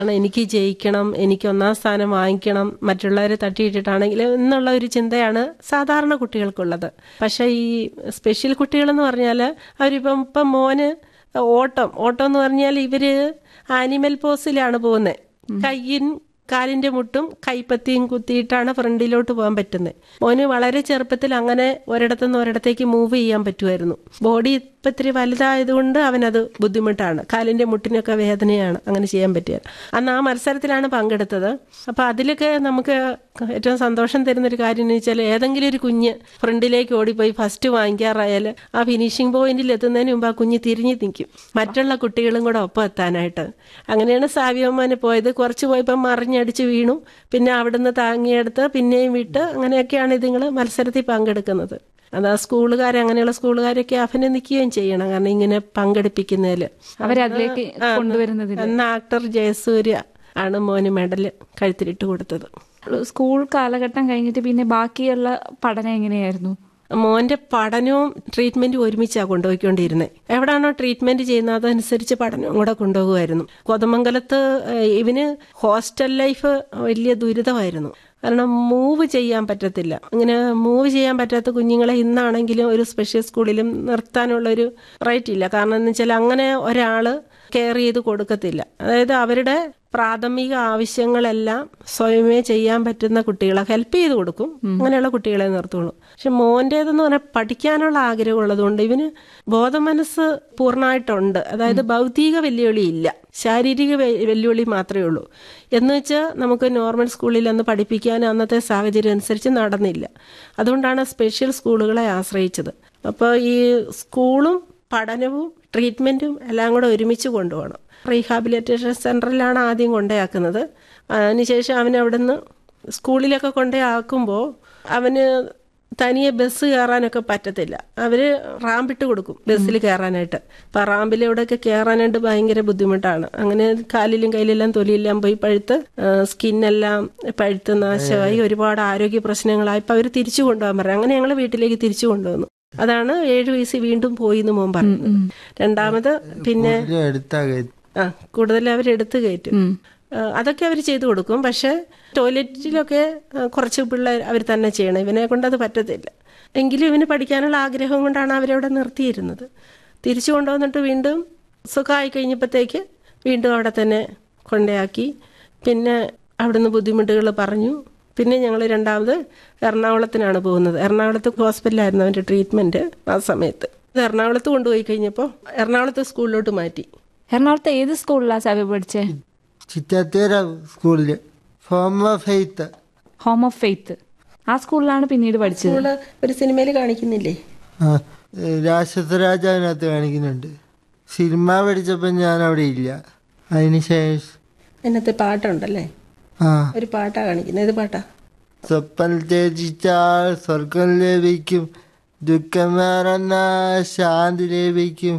ആണ് എനിക്ക് ജയിക്കണം എനിക്ക് ഒന്നാം സ്ഥാനം വാങ്ങിക്കണം മറ്റുള്ളവരെ തട്ടിയിട്ടിട്ടാണെങ്കിലും എന്നുള്ള ഒരു ചിന്തയാണ് സാധാരണ കുട്ടികൾക്കുള്ളത് പക്ഷേ ഈ സ്പെഷ്യൽ കുട്ടികളെന്ന് പറഞ്ഞാൽ അവരിപ്പം ഇപ്പം മോന് ഓട്ടം ഓട്ടം എന്ന് പറഞ്ഞാൽ ഇവര് ആനിമൽ പോസിലാണ് പോകുന്നത് കയ്യിൻ കാലിന്റെ മുട്ടും കൈപ്പത്തിയും കുത്തിയിട്ടാണ് ഫ്രണ്ടിലോട്ട് പോകാൻ പറ്റുന്നത് മോന് വളരെ ചെറുപ്പത്തിൽ അങ്ങനെ ഒരിടത്തുനിന്ന് ഒരിടത്തേക്ക് മൂവ് ചെയ്യാൻ പറ്റുമായിരുന്നു ബോഡി ഇപ്പം ഇത്തിരി വലുതായതുകൊണ്ട് അവനത് ബുദ്ധിമുട്ടാണ് കാലിന്റെ മുട്ടിനൊക്കെ വേദനയാണ് അങ്ങനെ ചെയ്യാൻ പറ്റിയത് അന്ന് ആ മത്സരത്തിലാണ് പങ്കെടുത്തത് അപ്പോൾ അതിലൊക്കെ നമുക്ക് ഏറ്റവും സന്തോഷം തരുന്നൊരു കാര്യം എന്ന് വെച്ചാൽ ഏതെങ്കിലും ഒരു കുഞ്ഞ് ഫ്രണ്ടിലേക്ക് ഓടിപ്പോയി ഫസ്റ്റ് വാങ്ങിക്കാറായാൽ ആ ഫിനിഷിംഗ് പോയിന്റിൽ എത്തുന്നതിന് മുമ്പ് ആ കുഞ്ഞ് തിരിഞ്ഞു നിൽക്കും മറ്റുള്ള കുട്ടികളും കൂടെ ഒപ്പം എത്താനായിട്ട് അങ്ങനെയാണ് സാവിയമ്മന് പോയത് കുറച്ച് പോയപ്പോൾ മറിഞ്ഞടിച്ച് വീണു പിന്നെ അവിടുന്ന് താങ്ങിയെടുത്ത് പിന്നെയും വിട്ട് അങ്ങനെയൊക്കെയാണ് ഇതുങ്ങൾ മത്സരത്തിൽ പങ്കെടുക്കുന്നത് അത് ആ സ്കൂളുകാർ അങ്ങനെയുള്ള സ്കൂളുകാരൊക്കെ അഭിനന്ദിക്കുകയും ചെയ്യണം കാരണം ഇങ്ങനെ പങ്കെടുപ്പിക്കുന്നതിൽ അവരതിലേക്ക് കൊണ്ടുവരുന്നതിൽ എന്ന ആക്ടർ ജയസൂര്യ ആണ് മോന് മെഡൽ കഴുത്തിലിട്ട് കൊടുത്തത് സ്കൂൾ കാലഘട്ടം കഴിഞ്ഞിട്ട് പിന്നെ ബാക്കിയുള്ള പഠനം എങ്ങനെയായിരുന്നു മോന്റെ പഠനവും ട്രീറ്റ്മെന്റും ഒരുമിച്ചാണ് കൊണ്ടുപോയിക്കൊണ്ടിരുന്നത് എവിടാണോ ട്രീറ്റ്മെന്റ് ചെയ്യുന്നത് അതനുസരിച്ച് പഠനവും കൂടെ കൊണ്ടുപോകുമായിരുന്നു കോതമംഗലത്ത് ഏഹ്, ഇവന് ഹോസ്റ്റൽ ലൈഫ് വലിയ ദുരിതമായിരുന്നു കാരണം മൂവ് ചെയ്യാൻ പറ്റത്തില്ല ഇങ്ങനെ മൂവ് ചെയ്യാൻ പറ്റാത്ത കുഞ്ഞുങ്ങളെ ഇന്നാണെങ്കിലും ഒരു സ്പെഷ്യൽ സ്കൂളിലും നിർത്താനുള്ള ഒരു റൈറ്റ് ഇല്ല കാരണം എന്ന് വെച്ചാൽ അങ്ങനെ ഒരാള് കെയർ ചെയ്ത് കൊടുക്കത്തില്ല അതായത് അവരുടെ പ്രാഥമിക ആവശ്യങ്ങളെല്ലാം സ്വയമേ ചെയ്യാൻ പറ്റുന്ന കുട്ടികളെ ഹെൽപ്പ് ചെയ്ത് കൊടുക്കും അങ്ങനെയുള്ള കുട്ടികളെ നിർത്തുള്ളൂ പക്ഷെ മോൻ്റേതെന്ന് പറഞ്ഞാൽ പഠിക്കാനുള്ള ആഗ്രഹം ഉള്ളതുകൊണ്ട് ഇവന് ബോധമനസ്സ് പൂർണ്ണമായിട്ടുണ്ട് അതായത് ഭൗതിക വെല്ലുവിളി ഇല്ല ശാരീരിക വെ- വെല്ലുവിളി മാത്രമേ ഉള്ളൂ എന്ന് വെച്ചാൽ നമുക്ക് നോർമൽ സ്കൂളിൽ അന്ന് പഠിപ്പിക്കാൻ അന്നത്തെ സാഹചര്യം അനുസരിച്ച് നടന്നില്ല അതുകൊണ്ടാണ് സ്പെഷ്യൽ സ്കൂളുകളെ ആശ്രയിച്ചത് അപ്പോൾ ഈ സ്കൂളും പഠനവും ട്രീറ്റ്മെൻറ്റും എല്ലാം കൂടെ ഒരുമിച്ച് കൊണ്ടുപോകണം റീഹാബിലിറ്റേഷൻ സെൻറ്ററിലാണ് ആദ്യം കൊണ്ടേയാക്കുന്നത് അതിനുശേഷം അവൻ അവിടുന്ന് സ്കൂളിലൊക്കെ കൊണ്ടേയാക്കുമ്പോൾ അവന് തനിയെ ബസ് കയറാനൊക്കെ പറ്റത്തില്ല അവര് റാമ്പിട്ട് കൊടുക്കും ബസ്സിൽ കയറാനായിട്ട് അപ്പം റാമ്പിലൂടെയൊക്കെ കയറാനായിട്ട് ഭയങ്കര ബുദ്ധിമുട്ടാണ് അങ്ങനെ കാലിലും കയ്യിലെല്ലാം തൊലിയെല്ലാം പോയി പഴുത്ത് സ്കിന്നെല്ലാം പഴുത്ത് നാശമായി ഒരുപാട് ആരോഗ്യ പ്രശ്നങ്ങളായി ഇപ്പം അവർ തിരിച്ചു കൊണ്ടുപോകാൻ പറഞ്ഞു അങ്ങനെ ഞങ്ങൾ വീട്ടിലേക്ക് തിരിച്ചു കൊണ്ടുവന്നു അതാണ് ഏഴു വയസ്സ് വീണ്ടും പോയി എന്ന് മോൻ പറഞ്ഞു രണ്ടാമത് പിന്നെ എടുത്താ കയറ്റി ആ കൂടുതൽ അവരെടുത്ത് കയറ്റും ഉം. ആ, അതൊക്കെ അവർ ചെയ്തു കൊടുക്കും പക്ഷെ ടോയ്ലറ്റിലൊക്കെ ആ, കുറച്ച് പിള്ളേർ അവർ തന്നെ ചെയ്യണം ഇവനെ കൊണ്ട് അത് പറ്റത്തില്ല എങ്കിലും ഇവന് പഠിക്കാനുള്ള ആഗ്രഹം കൊണ്ടാണ് അവരവിടെ നിർത്തിയിരുന്നത് തിരിച്ചു കൊണ്ടുവന്നിട്ട് വീണ്ടും സുഖമായി കഴിഞ്ഞപ്പോഴത്തേക്ക് വീണ്ടും അവിടെ തന്നെ കൊണ്ടയാക്കി പിന്നെ അവിടുന്ന് ബുദ്ധിമുട്ടുകൾ പറഞ്ഞു പിന്നെ ഞങ്ങൾ രണ്ടാമത് എറണാകുളത്തിനാണ് പോകുന്നത് എറണാകുളത്ത് ഹോസ്പിറ്റലായിരുന്നു അവൻ്റെ ട്രീറ്റ്മെൻറ്റ് ആ സമയത്ത് ഇത് എറണാകുളത്ത് കൊണ്ടുപോയി കഴിഞ്ഞപ്പോൾ എറണാകുളത്ത് സ്കൂളിലോട്ട് മാറ്റി എറണാകുളത്ത് ഏത് സ്കൂളിലാണ് സഭ പഠിച്ചേ ചിറ്റാത്തേര സ്കൂളില് form of faith home of faith ആ സ്കൂളിലാണ് പിന്നീട് പഠിച്ചത് സ്കൂള് ഒരു സിനിമയിൽ കാണിക്കുന്നില്ലേ ആ രാക്ഷസരാജാവിനകത്ത് കാണിക്കുന്നുണ്ട് സിനിമ പഠിച്ചപ്പോൾ ഞാൻ അവിടെ ഇല്ല അതിനുശേഷം അതിനകത്ത് പാട്ടുണ്ടല്ലേ ആ ഒരു പാട്ടാ കാണിക്കുന്നത് ഏത് പാട്ടാ സ്വപ്നം ത്യജിച്ചാൽ സ്വർഗം ലഭിക്കും ദുഃഖം മറന്ന ശാന്തി ലഭിക്കും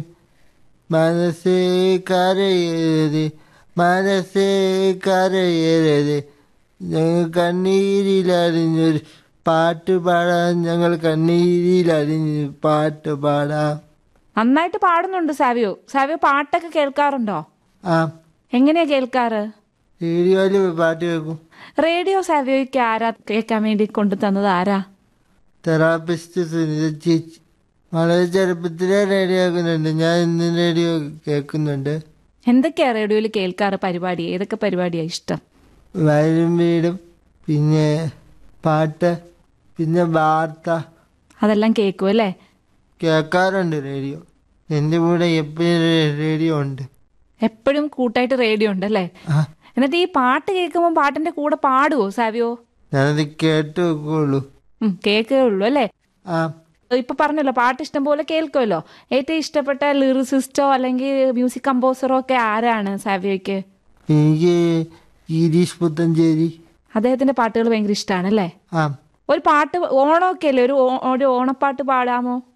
മനസ്സേ കരയരുത് മനസ്സേ കരയരുത് ഞങ്ങൾ കണ്ണീരിലറിഞ്ഞൊരു പാട്ട് പാടാം ഞങ്ങൾ കണ്ണീരിലറിഞ്ഞ് പാട്ട് പാടാം നന്നായിട്ട് പാടുന്നുണ്ട് സാവിയോ സാവിയോ പാട്ടൊക്കെ കേൾക്കാറുണ്ടോ ആ എങ്ങനെയാ കേൾക്കാറ് റേഡിയോയിൽ പാട്ട് കേൾക്കും റേഡിയോ സാവിയോയ്ക്ക് ആരാ കേൾക്കാൻ വേണ്ടി കൊണ്ടു തന്നത് ആരാ തെറാപ്പിസ്റ്റ് സുനിത ചേച്ചി വളരെ ചെറുപ്പത്തിലെ റേഡിയോ കേൾക്കുന്നുണ്ട് ഞാൻ ഇന്ന് റേഡിയോ കേൾക്കുന്നുണ്ട് എന്തൊക്കെയാ റേഡിയോയിൽ കേൾക്കാറ് പരിപാടി ഏതൊക്കെ പരിപാടിയാ ഇഷ്ടം വയലും വീടും പിന്നെ പാട്ട് പിന്നെ വാർത്ത അതെല്ലാം കേൾക്കും അല്ലേ കേൾക്കാറുണ്ട് റേഡിയോ എൻ്റെ കൂടെ എപ്പോഴും റേഡിയോ ഉണ്ട് എപ്പോഴും കൂട്ടായിട്ട് റേഡിയോ ഉണ്ടല്ലേ ആ എന്നിട്ട് ഈ പാട്ട് കേൾക്കുമ്പോൾ പാട്ടിന്റെ കൂടെ പാടുവോ സാവിയോ ഞാനത് കേട്ട് വെക്കുള്ളൂ ഉം കേൾക്കേ ഉള്ളൂ അല്ലേ ആ ഇപ്പൊ പറഞ്ഞല്ലോ പാട്ട് ഇഷ്ടം പോലെ കേൾക്കുമല്ലോ ഏറ്റവും ഇഷ്ടപ്പെട്ട ലിറിസിസ്റ്റോ അല്ലെങ്കിൽ മ്യൂസിക് കമ്പോസറോ ഒക്കെ ആരാണ് സാവിയോയ്ക്ക് എനിക്ക് ഗിരീഷ് പുത്തഞ്ചേരി അദ്ദേഹത്തിന്റെ പാട്ടുകൾ ഭയങ്കര ഇഷ്ടമാണ് അല്ലേ ആ ഒരു പാട്ട് ഓണമൊക്കെ അല്ലേ ഒരു ഓ- ഒരു ഓണപ്പാട്ട് പാടാമോ